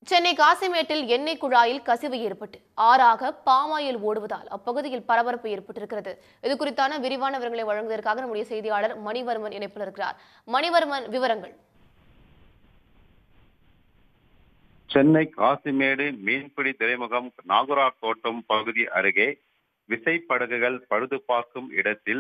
சென்னை காசிமேட்டில் எண்ணெய் குழாயில் கசிவு ஏற்பட்டு ஆறாக பாமாயில் ஓடுவதால் அப்பகுதியில் பரபரப்பு ஏற்பட்டிருக்கிறது இது குறித்தான விரிவான விவரங்களை வழங்குவதற்காக நம்முடைய செய்தியாளர் மணிவர்மன் இணைப்பில் இருக்கிறார் மணிவர்மன் விவரங்கள் சென்னை காசிமேடு மீன்பிடி துறைமுகம் நாகரார் தோட்டம் பகுதி அருகே விசைப்படகுகள் பழுது பார்க்கும் இடத்தில்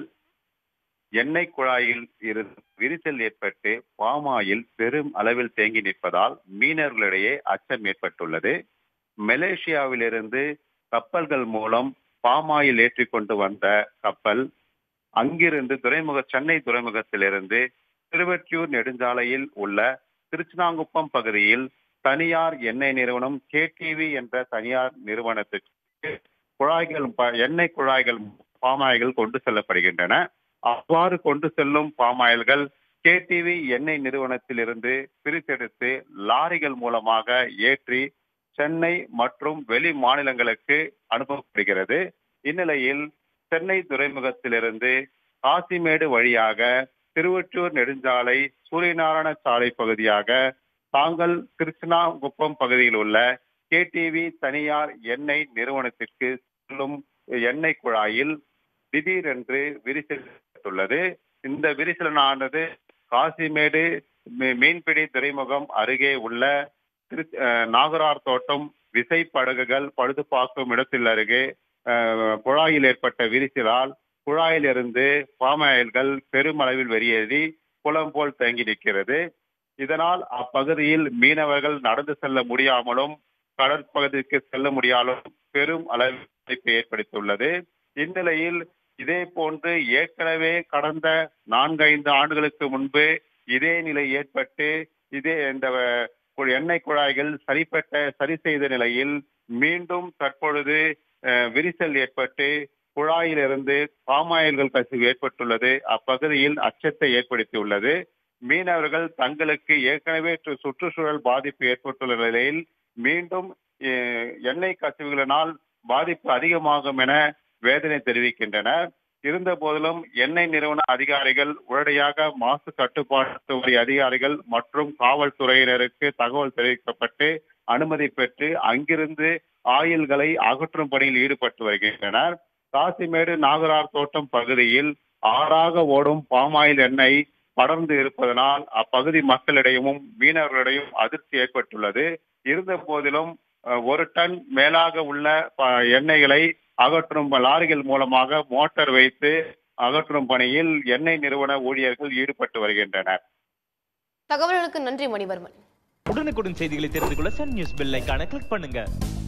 எண்ணெய் குழாயில் இருந்து விரிசல் ஏற்பட்டு பாமாயில் பெரும் அளவில் தேங்கி நிற்பதால் மீனவர்களிடையே அச்சம் ஏற்பட்டுள்ளது மலேசியாவிலிருந்து கப்பல்கள் மூலம் பாமாயில் ஏற்றிக் கொண்டு வந்த கப்பல் அங்கிருந்து துறைமுக சென்னை துறைமுகத்திலிருந்து திருவற்றியூர் நெடுஞ்சாலையில் உள்ள திருச்சினாங்குப்பம் பகுதியில் தனியார் எண்ணெய் நிறுவனம் கேடிவி என்ற தனியார் நிறுவனத்துக்கு குழாய்கள் ப- எண்ணெய் குழாய்கள் பாமாயில்கள் கொண்டு செல்லப்படுகின்றன அவ்வாறு கொண்டு செல்லும் பாமாயில்கள் கேடிவி எண்ணெய் நிறுவனத்திலிருந்து பிரித்தெடுத்து லாரிகள் மூலமாக ஏற்றி சென்னை மற்றும் வெளி மாநிலங்களுக்கு அனுப்பப்படுகிறது இந்நிலையில் சென்னை துறைமுகத்திலிருந்து காசிமேடு வழியாக திருவொற்றூர் நெடுஞ்சாலை சூரியநாராயண சாலை பகுதியாக தாங்கள் கிருஷ்ணாகுப்பம் பகுதியில் உள்ள கேடிவி தனியார் எண்ணெய் நிறுவனத்திற்கு செல்லும் எண்ணெய் குழாயில் திடீரென்று விரிசல் ஏற்பட்டுள்ளது இந்த விரிசலானது காசிமேடு மீ- மீன்பிடி துறைமுகம் அருகே உள்ள திரு- அஹ், நாகரார் தோட்டம் விசை படகுகள் பழுது பார்க்கும் இடத்தில் அருகே அஹ், குழாயில் ஏற்பட்ட விரிசலால் குழாயிலிருந்து பாமாயில்கள் பெருமளவில் வெளியேறி குளம் போல் தேங்கி நிற்கிறது இதனால் அப்பகுதியில் மீனவர்கள் நடந்து செல்ல முடியாமலும் கடற்பகுதிக்கு செல்ல முடியாமலும் பெரும் அளவில் பாதிப்பை ஏற்படுத்தியுள்ளது இந்நிலையில் இதே போன்று ஏற்கனவே கடந்த நான்கைந்து ஆண்டுகளுக்கு முன்பு இதே நிலை ஏற்பட்டு இதே இந்த அஹ், கு- எண்ணெய் குழாய்கள் சரிப்பட்ட சரி செய்த நிலையில் மீண்டும் தற்பொழுது அஹ், விரிசல் ஏற்பட்டு குழாயிலிருந்து பாமாயில்கள் கசிவு ஏற்பட்டுள்ளது அப்பகுதியில் அச்சத்தை ஏற்படுத்தியுள்ளது மீனவர்கள் தங்களுக்கு ஏற்கனவே சு- சுற்றுச்சூழல் பாதிப்பு ஏற்பட்டுள்ள நிலையில் மீண்டும் அஹ், எண்ணெய் கசிவுகளினால் பாதிப்பு அதிகமாகும் என வேதனை தெரிவிக்கின்றனர் இருந்த போதிலும் எண்ணெய் நிறுவன அதிகாரிகள் உடனடியாக மாசு கட்டுப்பாட்டு வாரிய அதிகாரிகள் மற்றும் காவல்துறையினருக்கு தகவல் தெரிவிக்கப்பட்டு அனுமதி பெற்று அங்கிருந்து ஆயில்களை அகற்றும் பணியில் ஈடுபட்டு வருகின்றனர் காசிமேடு நாகரார் தோட்டம் பகுதியில் ஆறாக ஓடும் பாமாயில் எண்ணெய் படர்ந்து இருப்பதனால் அப்பகுதி மக்களிடையும் மீனவர்களிடையும் அதிர்ச்சி ஏற்பட்டுள்ளது இருந்த போதிலும் அஹ், ஒரு டன் மேலாக உள்ள ப- எண்ணெய்களை அகற்றும் லாரிகள் மூலமாக மோட்டார் வைத்து அகற்றும் பணியில் எண்ணெய் நிறுவன ஊழியர்கள் ஈடுபட்டு வருகின்றனர் தகவல்களுக்கு நன்றி மணிவர்மன் உடனுக்குடன் செய்திகளை தெரிந்து கொள்ள சன் நியூஸ் பெல் ஐகானை கிளிக் பண்ணுங்க